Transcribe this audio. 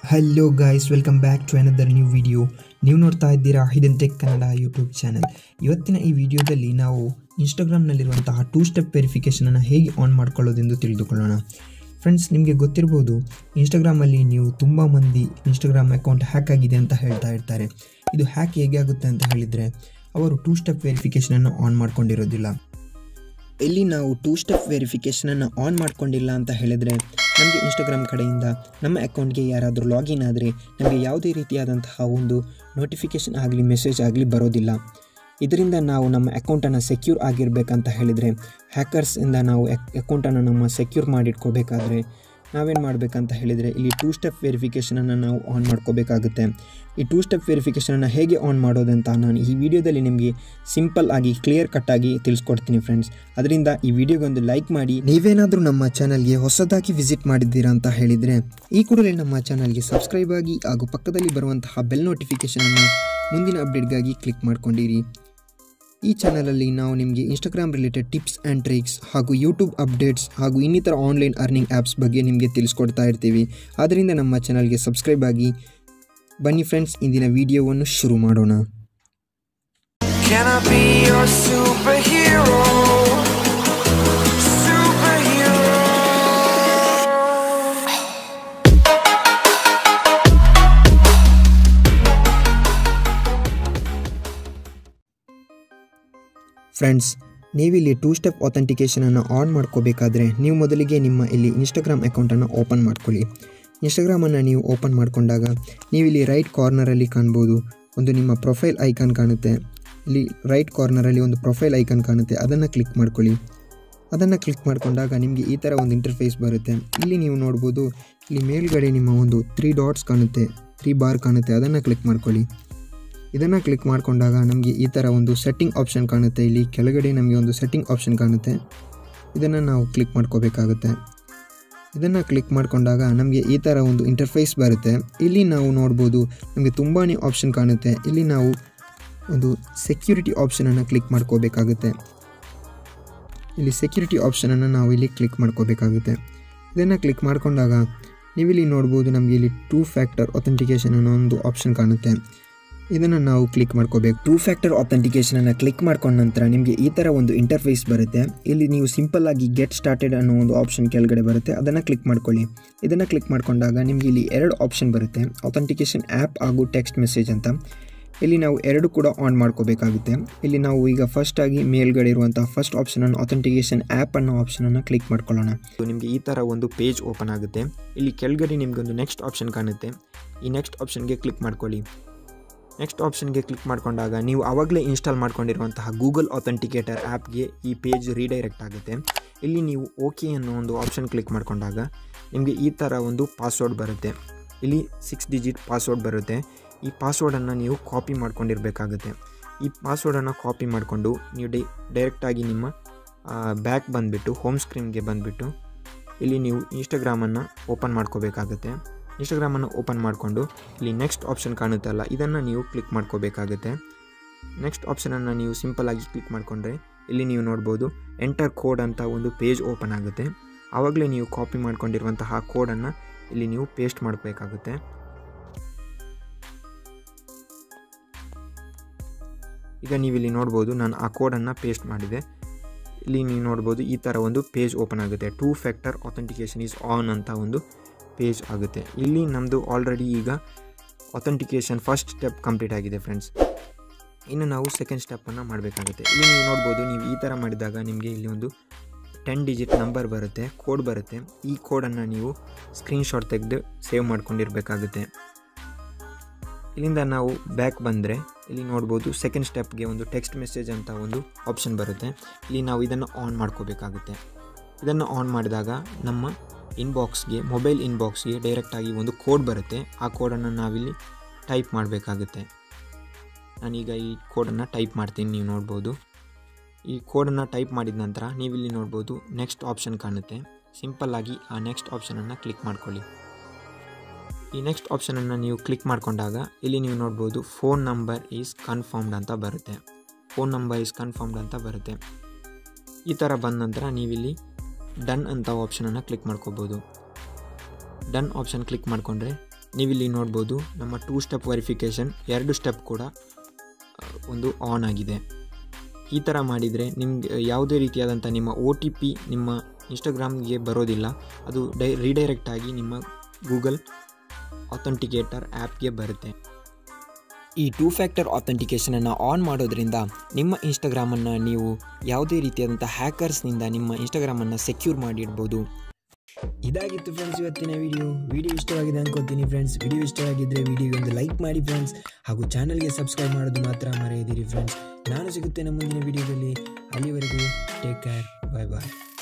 Hello guys welcome back to another new video ನೀವು ನೋಡ್ತಾ ಇದ್ದೀರಾ hidden tech Kannada YouTube channel ಇವತ್ತಿನ ಈ ವಿಡಿಯೋದಲ್ಲಿ ನಾವು ಇನ್ಸ್ಟಾಗ್ರಾಮ್ನಲ್ಲಿರುವಂತಹ ಟೂ ಸ್ಟೆಪ್ ವೆರಿಫಿಕೇಷನನ್ನು ಹೇಗೆ ಆನ್ ಮಾಡ್ಕೊಳ್ಳೋದೆಂದು ತಿಳಿದುಕೊಳ್ಳೋಣ ಫ್ರೆಂಡ್ಸ್ ನಿಮಗೆ ಗೊತ್ತಿರ್ಬೋದು ಇನ್ಸ್ಟಾಗ್ರಾಮಲ್ಲಿ ನೀವು ತುಂಬ ಮಂದಿ ಇನ್ಸ್ಟಾಗ್ರಾಮ್ ಅಕೌಂಟ್ ಹ್ಯಾಕ್ ಆಗಿದೆ ಅಂತ ಹೇಳ್ತಾ ಇರ್ತಾರೆ ಇದು ಹ್ಯಾಕ್ ಹೇಗೆ ಆಗುತ್ತೆ ಅಂತ ಹೇಳಿದರೆ ಅವರು ಟೂ ಸ್ಟೆಪ್ ವೆರಿಫಿಕೇಷನನ್ನು ಆನ್ ಮಾಡ್ಕೊಂಡಿರೋದಿಲ್ಲ ಇಲ್ಲಿ ನಾವು ಟೂ ಸ್ಟೆಪ್ ವೆರಿಫಿಕೇಷನನ್ನು ಆನ್ ಮಾಡ್ಕೊಂಡಿಲ್ಲ ಅಂತ ಹೇಳಿದರೆ ನಮಗೆ ಇನ್ಸ್ಟಾಗ್ರಾಮ್ ಕಡೆಯಿಂದ ನಮ್ಮ ಅಕೌಂಟ್ಗೆ ಯಾರಾದರೂ ಲಾಗಿನ್ ಆದರೆ ನಮಗೆ ಯಾವುದೇ ರೀತಿಯಾದಂತಹ ಒಂದು ನೋಟಿಫಿಕೇಷನ್ ಆಗಲಿ ಮೆಸೇಜ್ ಆಗಲಿ ಬರೋದಿಲ್ಲ ಇದರಿಂದ ನಾವು ನಮ್ಮ ಅಕೌಂಟನ್ನು ಸೆಕ್ಯೂರ್ ಆಗಿರಬೇಕಂತ ಹೇಳಿದರೆ ಹ್ಯಾಕರ್ಸಿಂದ ನಾವು ಅಕೌಂಟನ್ನು ನಮ್ಮ ಸೆಕ್ಯೂರ್ ಮಾಡಿಟ್ಕೋಬೇಕಾದ್ರೆ ನಾವೇನು ಮಾಡಬೇಕಂತ ಹೇಳಿದರೆ ಇಲ್ಲಿ ಟೂ ಸ್ಟೆಪ್ ವೆರಿಫಿಕೇಷನನ್ನು ನಾವು ಆನ್ ಮಾಡ್ಕೋಬೇಕಾಗುತ್ತೆ ಈ ಟೂ ಸ್ಟೆಪ್ ವೆರಿಫಿಕೇಷನನ್ನು ಹೇಗೆ ಆನ್ ಮಾಡೋದಂತ ನಾನು ಈ ವಿಡಿಯೋದಲ್ಲಿ ನಿಮಗೆ ಸಿಂಪಲ್ ಆಗಿ ಕ್ಲಿಯರ್ ಕಟ್ ಆಗಿ ತಿಳಿಸ್ಕೊಡ್ತೀನಿ ಫ್ರೆಂಡ್ಸ್ ಅದರಿಂದ ಈ ವಿಡಿಯೋಗೊಂದು ಲೈಕ್ ಮಾಡಿ ನೀವೇನಾದರೂ ನಮ್ಮ ಚಾನಲ್ಗೆ ಹೊಸದಾಗಿ ವಿಸಿಟ್ ಮಾಡಿದ್ದೀರಾ ಅಂತ ಹೇಳಿದರೆ ಈ ಕೂಡಲೇ ನಮ್ಮ ಚಾನಲ್ಗೆ ಸಬ್ಸ್ಕ್ರೈಬ್ ಆಗಿ ಹಾಗೂ ಪಕ್ಕದಲ್ಲಿ ಬರುವಂತಹ ಬೆಲ್ ನೋಟಿಫಿಕೇಷನನ್ನು ಮುಂದಿನ ಅಪ್ಡೇಟ್ಗಾಗಿ ಕ್ಲಿಕ್ ಮಾಡ್ಕೊಂಡಿರಿ ಈ ಚಾನಲಲ್ಲಿ ನಾವು ನಿಮಗೆ Instagram related tips and tricks ಹಾಗೂ ಯೂಟ್ಯೂಬ್ ಅಪ್ಡೇಟ್ಸ್ ಹಾಗೂ ಇನ್ನಿತರ ಆನ್ಲೈನ್ ಅರ್ನಿಂಗ್ ಆ್ಯಪ್ಸ್ ಬಗ್ಗೆ ನಿಮಗೆ ತಿಳಿಸ್ಕೊಡ್ತಾ ಇರ್ತೀವಿ ಆದ್ದರಿಂದ ನಮ್ಮ ಚಾನಲ್ಗೆ ಸಬ್ಸ್ಕ್ರೈಬ್ ಆಗಿ ಬನ್ನಿ ಫ್ರೆಂಡ್ಸ್ ಇಂದಿನ ವಿಡಿಯೋವನ್ನು ಶುರು ಮಾಡೋಣ Can I be your superhero? Superhero. Friends ನೀವಿಲ್ಲಿ ಟೂ ಸ್ಟೆಪ್ ಅಥೆಂಟಿಕೇಷನನ್ನು ಆನ್ ಮಾಡ್ಕೋಬೇಕಾದ್ರೆ ನೀವು ಮೊದಲಿಗೆ ನಿಮ್ಮ ಇಲ್ಲಿ ಇನ್ಸ್ಟಾಗ್ರಾಮ್ ಅಕೌಂಟನ್ನು ಓಪನ್ ಮಾಡ್ಕೊಳ್ಳಿ ಇನ್ಸ್ಟಾಗ್ರಾಮನ್ನು ನೀವು ಓಪನ್ ಮಾಡಿಕೊಂಡಾಗ ನೀವಿಲ್ಲಿ ರೈಟ್ ಕಾರ್ನರಲ್ಲಿ ಕಾಣ್ಬೋದು ಒಂದು ನಿಮ್ಮ ಪ್ರೊಫೈಲ್ ಐಕಾನ್ ಕಾಣುತ್ತೆ ಇಲ್ಲಿ ರೈಟ್ ಕಾರ್ನರಲ್ಲಿ ಒಂದು ಪ್ರೊಫೈಲ್ ಐಕಾನ್ ಕಾಣುತ್ತೆ ಅದನ್ನು ಕ್ಲಿಕ್ ಮಾಡ್ಕೊಳ್ಳಿ ಅದನ್ನು ಕ್ಲಿಕ್ ಮಾಡಿಕೊಂಡಾಗ ನಿಮಗೆ ಈ ಥರ ಒಂದು ಇಂಟರ್ಫೇಸ್ ಬರುತ್ತೆ ಇಲ್ಲಿ ನೀವು ನೋಡ್ಬೋದು ಇಲ್ಲಿ ಮೇಲ್ಗಡೆ ನಿಮ್ಮ ಒಂದು ತ್ರೀ ಡಾಟ್ಸ್ ಕಾಣುತ್ತೆ ತ್ರೀ ಬಾರ್ ಕಾಣುತ್ತೆ ಅದನ್ನು ಕ್ಲಿಕ್ ಮಾಡ್ಕೊಳ್ಳಿ ಇದನ್ನು ಕ್ಲಿಕ್ ಮಾಡಿಕೊಂಡಾಗ ನಮಗೆ ಈ ಥರ ಒಂದು ಸೆಟ್ಟಿಂಗ್ ಆಪ್ಷನ್ ಕಾಣುತ್ತೆ ಇಲ್ಲಿ ಕೆಳಗಡೆ ನಮಗೆ ಒಂದು ಸೆಟ್ಟಿಂಗ್ ಆಪ್ಷನ್ ಕಾಣುತ್ತೆ ಇದನ್ನು ನಾವು ಕ್ಲಿಕ್ ಮಾಡ್ಕೋಬೇಕಾಗುತ್ತೆ ಇದನ್ನು ಕ್ಲಿಕ್ ಮಾಡಿಕೊಂಡಾಗ ನಮಗೆ ಈ ಥರ ಒಂದು ಇಂಟರ್ಫೇಸ್ ಬರುತ್ತೆ ಇಲ್ಲಿ ನಾವು ನೋಡ್ಬೋದು ನಮಗೆ ತುಂಬಾ ಆಪ್ಷನ್ ಕಾಣುತ್ತೆ ಇಲ್ಲಿ ನಾವು ಒಂದು ಸೆಕ್ಯೂರಿಟಿ ಆಪ್ಷನನ್ನು ಕ್ಲಿಕ್ ಮಾಡ್ಕೋಬೇಕಾಗುತ್ತೆ ಇಲ್ಲಿ ಸೆಕ್ಯೂರಿಟಿ ಆಪ್ಷನನ್ನು ನಾವು ಇಲ್ಲಿ ಕ್ಲಿಕ್ ಮಾಡ್ಕೋಬೇಕಾಗುತ್ತೆ ಇದನ್ನು ಕ್ಲಿಕ್ ಮಾಡಿಕೊಂಡಾಗ ನೀವಿಲ್ಲಿ ನೋಡ್ಬೋದು ನಮಗೆ ಇಲ್ಲಿ ಟೂ ಫ್ಯಾಕ್ಟರ್ ಅಥೆಂಟಿಕೇಷನ್ ಅನ್ನೋ ಒಂದು ಆಪ್ಷನ್ ಕಾಣುತ್ತೆ ಇದನ್ನು ನಾವು ಕ್ಲಿಕ್ ಮಾಡ್ಕೋಬೇಕು ಟೂ ಫ್ಯಾಕ್ಟರ್ ಅಥೆಂಟಿಕೇಷನನ್ನು ಕ್ಲಿಕ್ ಮಾಡ್ಕೊಂಡ ನಂತರ ನಿಮಗೆ ಈ ಥರ ಒಂದು ಇಂಟರ್ಫೇಸ್ ಬರುತ್ತೆ ಇಲ್ಲಿ ನೀವು ಸಿಂಪಲ್ ಆಗಿ ಗೆಟ್ ಸ್ಟಾರ್ಟೆಡ್ ಅನ್ನೋ ಒಂದು ಆಪ್ಷನ್ ಕೆಳಗಡೆ ಬರುತ್ತೆ ಅದನ್ನು ಕ್ಲಿಕ್ ಮಾಡ್ಕೊಳ್ಳಿ ಇದನ್ನು ಕ್ಲಿಕ್ ಮಾಡ್ಕೊಂಡಾಗ ನಿಮಗೆ ಇಲ್ಲಿ ಎರಡು ಆಪ್ಷನ್ ಬರುತ್ತೆ ಅಥೆಂಟಿಕೇಷನ್ ಆ್ಯಪ್ ಹಾಗೂ ಟೆಕ್ಸ್ಟ್ ಮೆಸೇಜ್ ಅಂತ ಇಲ್ಲಿ ನಾವು ಎರಡು ಕೂಡ ಆನ್ ಮಾಡ್ಕೋಬೇಕಾಗುತ್ತೆ ಇಲ್ಲಿ ನಾವು ಈಗ ಫಸ್ಟ್ ಆಗಿ ಮೇಲ್ಗಡೆ ಇರುವಂತಹ ಫಸ್ಟ್ ಆಪ್ಷನನ್ನು ಅಥೆಂಟಿಕೇಷನ್ ಆ್ಯಪ್ ಅನ್ನೋ ಆಪ್ಷನನ್ನು ಕ್ಲಿಕ್ ಮಾಡ್ಕೊಳ್ಳೋಣ ನಿಮಗೆ ಈ ಥರ ಒಂದು ಪೇಜ್ ಓಪನ್ ಆಗುತ್ತೆ ಇಲ್ಲಿ ಕೆಳಗಡೆ ನಿಮಗೆ ಒಂದು ನೆಕ್ಸ್ಟ್ ಆಪ್ಷನ್ ಕಾಣುತ್ತೆ ಈ ನೆಕ್ಸ್ಟ್ ಆಪ್ಷನ್ಗೆ ಕ್ಲಿಕ್ ಮಾಡ್ಕೊಳ್ಳಿ ನೆಕ್ಸ್ಟ್ ಆಪ್ಷನ್ಗೆ ಕ್ಲಿಕ್ ಮಾಡಿಕೊಂಡಾಗ ನೀವು ಆವಾಗಲೇ ಇನ್ಸ್ಟಾಲ್ ಮಾಡ್ಕೊಂಡಿರುವಂತಹ ಗೂಗಲ್ ಅಥೆಂಟಿಕೇಟರ್ ಆ್ಯಪ್ಗೆ ಈ ಪೇಜ್ ರೀಡೈರೆಕ್ಟ್ ಆಗುತ್ತೆ ಇಲ್ಲಿ ನೀವು ಓಕೆ ಅನ್ನೋ ಒಂದು ಆಪ್ಷನ್ ಕ್ಲಿಕ್ ಮಾಡಿಕೊಂಡಾಗ ನಿಮಗೆ ಈ ಥರ ಒಂದು ಪಾಸ್ವರ್ಡ್ ಬರುತ್ತೆ ಇಲ್ಲಿ ಸಿಕ್ಸ್ ಡಿಜಿಟ್ ಪಾಸ್ವರ್ಡ್ ಬರುತ್ತೆ ಈ ಪಾಸ್ವರ್ಡನ್ನು ನೀವು ಕಾಪಿ ಮಾಡ್ಕೊಂಡಿರಬೇಕಾಗುತ್ತೆ ಈ ಪಾಸ್ವರ್ಡನ್ನು ಕಾಪಿ ಮಾಡಿಕೊಂಡು ನೀವು ಡೈ ಡೈರೆಕ್ಟಾಗಿ ನಿಮ್ಮ ಬ್ಯಾಕ್ ಬಂದುಬಿಟ್ಟು ಹೋಮ್ ಸ್ಕ್ರೀನ್ಗೆ ಬಂದುಬಿಟ್ಟು ಇಲ್ಲಿ ನೀವು ಇನ್ಸ್ಟಾಗ್ರಾಮನ್ನು ಓಪನ್ ಮಾಡ್ಕೋಬೇಕಾಗುತ್ತೆ ಇನ್ಸ್ಟಾಗ್ರಾಮನ್ನು ಓಪನ್ ಮಾಡಿಕೊಂಡು ಇಲ್ಲಿ ನೆಕ್ಸ್ಟ್ ಆಪ್ಷನ್ ಕಾಣುತ್ತಲ್ಲ ಇದನ್ನು ನೀವು ಕ್ಲಿಕ್ ಮಾಡ್ಕೋಬೇಕಾಗುತ್ತೆ ನೆಕ್ಸ್ಟ್ ಆಪ್ಷನನ್ನು ನೀವು ಸಿಂಪಲಾಗಿ ಕ್ಲಿಕ್ ಮಾಡಿಕೊಂಡ್ರೆ ಇಲ್ಲಿ ನೀವು ನೋಡ್ಬೋದು ಎಂಟರ್ ಕೋಡ್ ಅಂತ ಒಂದು ಪೇಜ್ ಓಪನ್ ಆಗುತ್ತೆ ಆವಾಗಲೇ ನೀವು ಕಾಪಿ ಮಾಡ್ಕೊಂಡಿರುವಂತಹ ಕೋಡನ್ನು ಇಲ್ಲಿ ನೀವು ಪೇಸ್ಟ್ ಮಾಡಬೇಕಾಗುತ್ತೆ ಈಗ ನೀವಿಲ್ಲಿ ನೋಡ್ಬೋದು ನಾನು ಆ ಕೋಡನ್ನು ಪೇಸ್ಟ್ ಮಾಡಿದೆ ಇಲ್ಲಿ ನೀವು ನೋಡ್ಬೋದು ಈ ಥರ ಒಂದು ಪೇಜ್ ಓಪನ್ ಆಗುತ್ತೆ two factor authentication is on ಅಂತ ಒಂದು ಪೇಜ್ ಆಗುತ್ತೆ ಇಲ್ಲಿ ನಮ್ಮದು ಆಲ್ರೆಡಿ ಈಗ ಅಥೆಂಟಿಕೇಷನ್ ಫಸ್ಟ್ ಸ್ಟೆಪ್ ಕಂಪ್ಲೀಟ್ ಆಗಿದೆ ಫ್ರೆಂಡ್ಸ್ ಇನ್ನು ನಾವು ಸೆಕೆಂಡ್ ಸ್ಟೆಪ್ಪನ್ನು ಮಾಡಬೇಕಾಗುತ್ತೆ ಇಲ್ಲಿ ನೀವು ನೋಡ್ಬೋದು ನೀವು ಈ ಥರ ಮಾಡಿದಾಗ ನಿಮಗೆ ಇಲ್ಲಿ ಒಂದು ಟೆನ್ ಡಿಜಿಟ್ ನಂಬರ್ ಬರುತ್ತೆ ಕೋಡ್ ಬರುತ್ತೆ ಈ ಕೋಡನ್ನು ನೀವು ಸ್ಕ್ರೀನ್ಶಾಟ್ ತೆಗೆದು ಸೇವ್ ಮಾಡ್ಕೊಂಡಿರಬೇಕಾಗುತ್ತೆ ಇಲ್ಲಿಂದ ನಾವು ಬ್ಯಾಕ್ ಬಂದರೆ ಇಲ್ಲಿ ನೋಡ್ಬೋದು ಸೆಕೆಂಡ್ ಸ್ಟೆಪ್ಗೆ ಒಂದು ಟೆಕ್ಸ್ಟ್ ಮೆಸೇಜ್ ಅಂತ ಒಂದು ಆಪ್ಷನ್ ಬರುತ್ತೆ ಇಲ್ಲಿ ನಾವು ಇದನ್ನು ಆನ್ ಮಾಡ್ಕೋಬೇಕಾಗುತ್ತೆ ಇದನ್ನು ಆನ್ ಮಾಡಿದಾಗ ನಮ್ಮ ಇನ್ಬಾಕ್ಸ್ಗೆ ಮೊಬೈಲ್ ಇನ್ಬಾಕ್ಸ್ಗೆ ಡೈರೆಕ್ಟಾಗಿ ಒಂದು ಕೋಡ್ ಬರುತ್ತೆ ಆ ಕೋಡನ್ನು ನಾವಿಲ್ಲಿ ಟೈಪ್ ಮಾಡಬೇಕಾಗುತ್ತೆ ನಾನೀಗ ಈ ಕೋಡನ್ನು ಟೈಪ್ ಮಾಡ್ತೀನಿ ನೀವು ನೋಡ್ಬೋದು ಈ ಕೋಡನ್ನು ಟೈಪ್ ಮಾಡಿದ ನಂತರ ನೀವಿಲ್ಲಿ ನೋಡ್ಬೋದು ನೆಕ್ಸ್ಟ್ ಆಪ್ಷನ್ ಕಾಣುತ್ತೆ ಸಿಂಪಲ್ಲಾಗಿ ಆ ನೆಕ್ಸ್ಟ್ ಆಪ್ಷನನ್ನು ಕ್ಲಿಕ್ ಮಾಡ್ಕೊಳ್ಳಿ ಈ ನೆಕ್ಸ್ಟ್ ಆಪ್ಷನನ್ನು ನೀವು ಕ್ಲಿಕ್ ಮಾಡಿಕೊಂಡಾಗ ಇಲ್ಲಿ ನೀವು ನೋಡ್ಬೋದು ಫೋನ್ ನಂಬರ್ ಈಸ್ ಕನ್ಫರ್ಮ್ಡ್ ಅಂತ ಬರುತ್ತೆ ಫೋನ್ ನಂಬರ್ ಈಸ್ ಕನ್ಫರ್ಮ್ಡ್ ಅಂತ ಬರುತ್ತೆ ಈ ಥರ ಬಂದ ನಂತರ ನೀವಿಲ್ಲಿ ಡನ್ ಅಂತ ಆಪ್ಷನನ್ನು ಕ್ಲಿಕ್ ಮಾಡ್ಕೋಬೋದು ಡನ್ ಆಪ್ಷನ್ ಕ್ಲಿಕ್ ಮಾಡಿಕೊಂಡ್ರೆ ನೀವಿಲ್ಲಿ ನೋಡ್ಬೋದು ನಮ್ಮ ಟೂ ಸ್ಟೆಪ್ ವೆರಿಫಿಕೇಷನ್ ಎರಡು ಸ್ಟೆಪ್ ಕೂಡ ಆ, ಒಂದು ಆನ್ ಆಗಿದೆ ಈ ಥರ ಮಾಡಿದರೆ ನಿಮಗೆ ಯಾವುದೇ ರೀತಿಯಾದಂಥ ನಿಮ್ಮ ಒ ಟಿ ಪಿ ನಿಮ್ಮ ಇನ್ಸ್ಟಾಗ್ರಾಮ್ಗೆ ಬರೋದಿಲ್ಲ ಅದು ಡೈ ರೀಡೈರೆಕ್ಟ್ ಆಗಿ ನಿಮ್ಮ ಗೂಗಲ್ ಅಥೆಂಟಿಕೇಟರ್ ಆ್ಯಪ್ಗೆ ಬರುತ್ತೆ ಈ ಟೂ ಫ್ಯಾಕ್ಟರ್ ಅಥೆಂಟಿಕೇಷನನ್ನು ಆನ್ ಮಾಡೋದ್ರಿಂದ ನಿಮ್ಮ ಇನ್ಸ್ಟಾಗ್ರಾಮನ್ನು ನೀವು ಯಾವುದೇ ರೀತಿಯಾದಂಥ ಹ್ಯಾಕರ್ಸ್ನಿಂದ ನಿಮ್ಮ ಇನ್ಸ್ಟಾಗ್ರಾಮನ್ನು ಸೆಕ್ಯೂರ್ ಮಾಡಿಡ್ಬೋದು ಇದಾಗಿತ್ತು ಫ್ರೆಂಡ್ಸ್ ಇವತ್ತಿನ ವಿಡಿಯೋ ವಿಡಿಯೋ ಇಷ್ಟವಾಗಿದೆ ಅನ್ಕೋತೀನಿ ಫ್ರೆಂಡ್ಸ್ ವಿಡಿಯೋ ಇಷ್ಟವಾಗಿದ್ದರೆ ವಿಡಿಯೋಗೆ ಒಂದು ಲೈಕ್ ಮಾಡಿ ಫ್ರೆಂಡ್ಸ್ ಹಾಗೂ ಚಾನಲ್ಗೆ ಸಬ್ಸ್ಕ್ರೈಬ್ ಮಾಡೋದು ಮಾತ್ರ ಮರೆಯದಿರಿ ಫ್ರೆಂಡ್ಸ್ ನಾನು ಸಿಗುತ್ತೇನೆ ಮುಂದಿನ ವಿಡಿಯೋದಲ್ಲಿ ಅಲ್ಲಿವರೆಗೂ ಟೇಕ್ ಕೇರ್ ಬಾಯ್ ಬಾಯ್